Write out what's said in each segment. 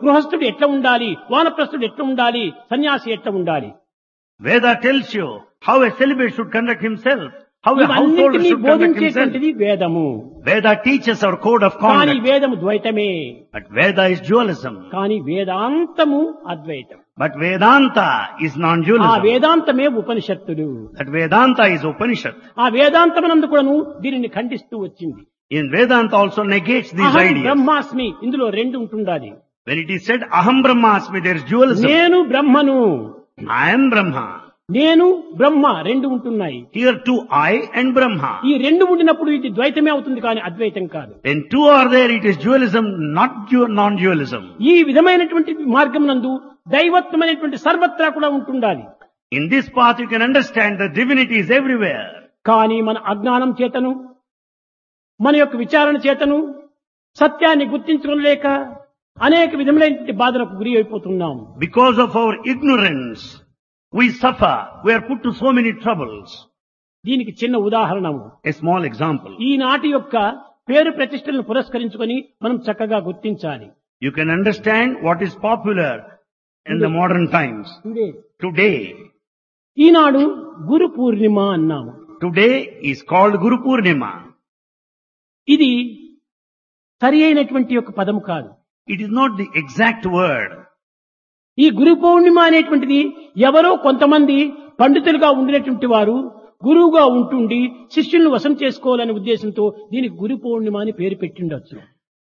గృహస్థుడు ఎట్లా ఉండాలి వానప్రస్థుడు ఎట్లా ఉండాలి సన్యాసి ఎట్లా ఉండాలి Veda tells you how a celibate should conduct himself, how a householder ఇవన్నింటినీ should conduct himself. బోధించేటువంటిది వేదము Veda teaches our code of కానీ conduct. వేదము ద్వైతమే But Veda is dualism. కానీ వేదాంతము అద్వైతం But Vedanta is ఆ non-dualism. వేదాంతమే ఉపనిషత్తులు That Vedanta is Upanishad. ఆ వేదాంతమునందు కూడాను దీనిని ఖండిస్తూ వచ్చింది In Vedanta also negates these అహం ideas. బ్రహ్మాస్మి ఇందులో రెండు ఉంటుండాలి When it is said Aham Brahmasmi, there is dualism. నేను బ్రహ్మను I am Brahma. నేను బ్రహ్మ రెండు ఉంటున్నాయి Here too I and Brahma. ఈ రెండు ఉండినప్పుడు ఇది ద్వైతమే అవుతుంది కానీ అద్వైతం కాదు When two are there, it is dualism, not du- non-dualism. ఈ విధమైనటువంటి మార్గం నందు దైవత్వమైనటువంటి సర్వత్రా కూడా ఉంటుండాలి In this path you can understand the divinity is everywhere. కానీ మన అజ్ఞానం చేతను మన యొక్క విచారణ చేతను సత్యాన్ని గుర్తించుకోలేక అనేక విధములైనటువంటి బాధలకు గురి అయిపోతున్నాం Because of our ignorance, we suffer. We are put to so many troubles. దీనికి చిన్న ఉదాహరణము A small example. ఈనాటి యొక్క పేరు ప్రతిష్టలను పురస్కరించుకొని మనం చక్కగా గుర్తించాలి You can understand what is popular in the modern times. ఇదే. Today, ఈనాడు గురు పూర్ణిమ అన్నాము today is called Guru Purnima. ఇది సరి అయినటువంటి యొక్క పదము కాదు It is not the exact word. ఈ గురు పౌర్ణిమ అనేటువంటిది ఎవరో కొంతమంది పండితులుగా ఉండినటువంటి వారు గురువుగా ఉంటుండి శిష్యులను వశం చేసుకోవాలనే ఉద్దేశంతో దీనికి గురు పౌర్ణిమ అని పేరు పెట్టిండొచ్చు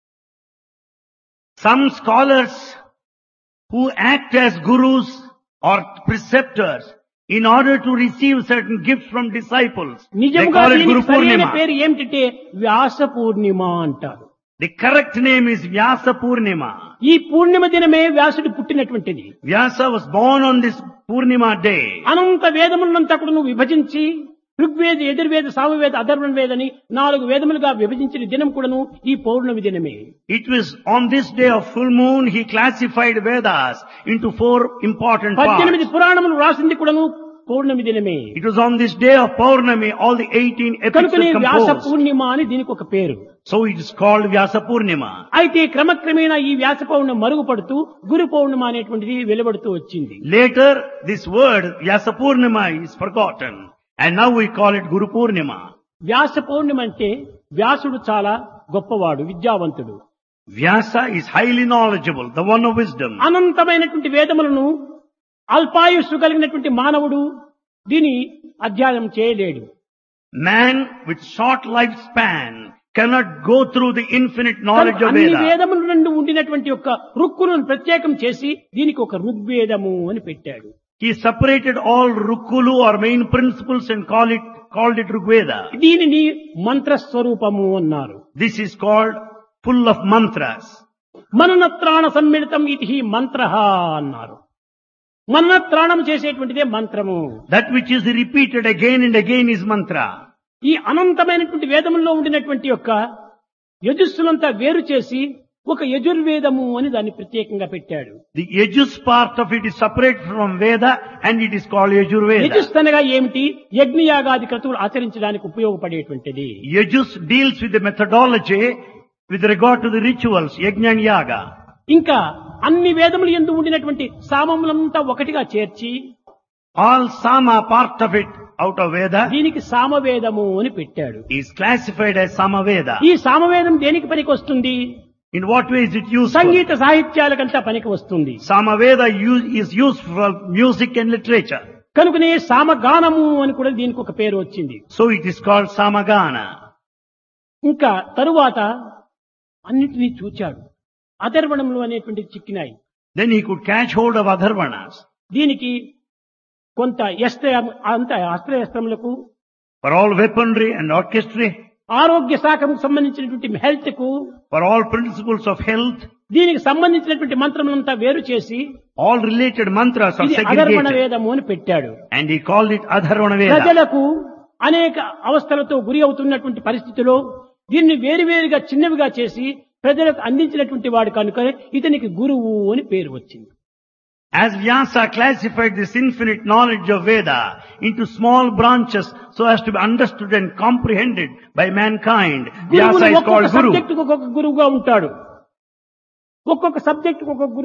Some scholars who act as gurus or preceptors in order to receive certain gifts from disciples, they నిజంగా call it Guru దీనికి సరైన Purnima. పేరు ఏమిటంటే వ్యాస పూర్ణిమ అంటారు The correct name is Vyasa Purnima. ఈ పూర్ణిమ దినమే వ్యాసుడు పుట్టినటువంటిది Vyasa was born on this Purnima day. అనంత వేదములంతా కూడా నువ్వు విభజించి ఋగ్వేద యజుర్వేద సామవేద అధర్వణ వేదని నాలుగు వేదములుగా విభజించిన దినం కూడాను ఈ పౌర్ణమి దినమే It was on this day of full moon he classified Vedas into four important పద్దెనిమిది parts. పురాణములు రాసింది కూడాను పౌర్ణమి దినమే It was on this day of Purnami all the 18 epics కనుకనే were వ్యాస composed. పూర్ణిమ అని దీనికి ఒక పేరు So it is called Vyasa Purnima. అయితే క్రమక్రమేణా ఈ వ్యాస పౌర్ణమి మరుగుపడుతూ గురు పౌర్ణిమ అనేటువంటిది వెలువడుతూ వచ్చింది Later this word Vyasa Purnima is forgotten and now we call it Guru Purnima. వ్యాస పౌర్ణిమ అంటే వ్యాసుడు చాలా గొప్పవాడు విద్యావంతుడు Vyasa is highly knowledgeable, the one of wisdom. అనంతమైనటువంటి వేదములను అల్పాయుస్సు కలిగినటువంటి మానవుడు దీని అధ్యయనం చేయలేడు Man with short lifespan cannot go through the infinite knowledge కనుక of అన్ని Veda. వేదముల నుండి ఉండినటువంటి యొక్క రుక్కులను ప్రత్యేకం చేసి దీనికి ఒక ఋగ్వేదము అని పెట్టాడు He separated all Rukulu or main principles and call it, called it Rigveda. దీనిని మంత్రస్వరూపము అన్నారు This is called full of mantras. మననత్రాణ సమ్మిళితం ఇది మంత్ర అన్నారు మననత్రాణం చేసేటువంటిదే మంత్రము That which is repeated again and again is mantra. ఈ అనంతమైనటువంటి వేదముల్లో ఉండినటువంటి యొక్క యజస్సులంతా వేరు చేసి ఒక యజుర్వేదము అని దాన్ని ప్రత్యేకంగా పెట్టాడు The Yajus part of it is separate from Veda and it is called Yajurveda. Yajus అనగా ఏమిటి యజ్ఞయాగాది క్రతువులు ఆచరించడానికి ఉపయోగపడేటువంటిది Yajus deals with the methodology with regard to the rituals, Yajna and Yaga. ఇంకా అన్ని వేదములు ఎందు ఉండినటువంటి సామములంతా ఒకటిగా చేర్చి All Sama part of it out of Veda దీనికి సామవేదము అని పెట్టాడు is classified as Samaveda. ఈ సామవేదం దేనికి పనికి వస్తుంది In what way is it useful? సంగీత సాహిత్యాలకంతా పనికి వస్తుంది Samaveda use, is used for music and literature. కనుకనే సామగానము అని కూడా దీనికి ఒక పేరు వచ్చింది So it is called Samagana. ఇంకా తరువాత అన్నిటినీ చూచాడు అధర్వణములు అనేటువంటివి చిక్కినాయి Then he could catch hold of Adharvanas. దీనికి కొంత ఎస్త్ర అంత అస్త్రయస్త్రములకు For all weaponry and orchestra, ఆరోగ్య శాఖకు సంబంధించినటువంటి హెల్త్ కు for all principles of health, దీనికి సంబంధించినటువంటి మంత్రములంతా వేరు చేసి all related mantras are ఇది అధర్వణ segregated. వేదము అని పెట్టాడు And he called it Adharvana Veda. ప్రజలకు అనేక అవస్థలతో గురి అవుతున్నటువంటి పరిస్థితిలో దీన్ని వేరువేరుగా చిన్నవిగా చేసి ప్రజలకు అందించినటువంటి వాడు కనుక ఇతనికి గురువు అని పేరు వచ్చింది As Vyasa classified this infinite knowledge of Veda into small branches so as to be understood and comprehended by mankind, గురువులు Vyasa is ఒక్కొక్క called Guru. సబ్జెక్టుకు ఒక్కొక్క గురువుగా ఉంటాడు ఒక్కొక్క సబ్జెక్టుకు ఒక్కొక్క గురువు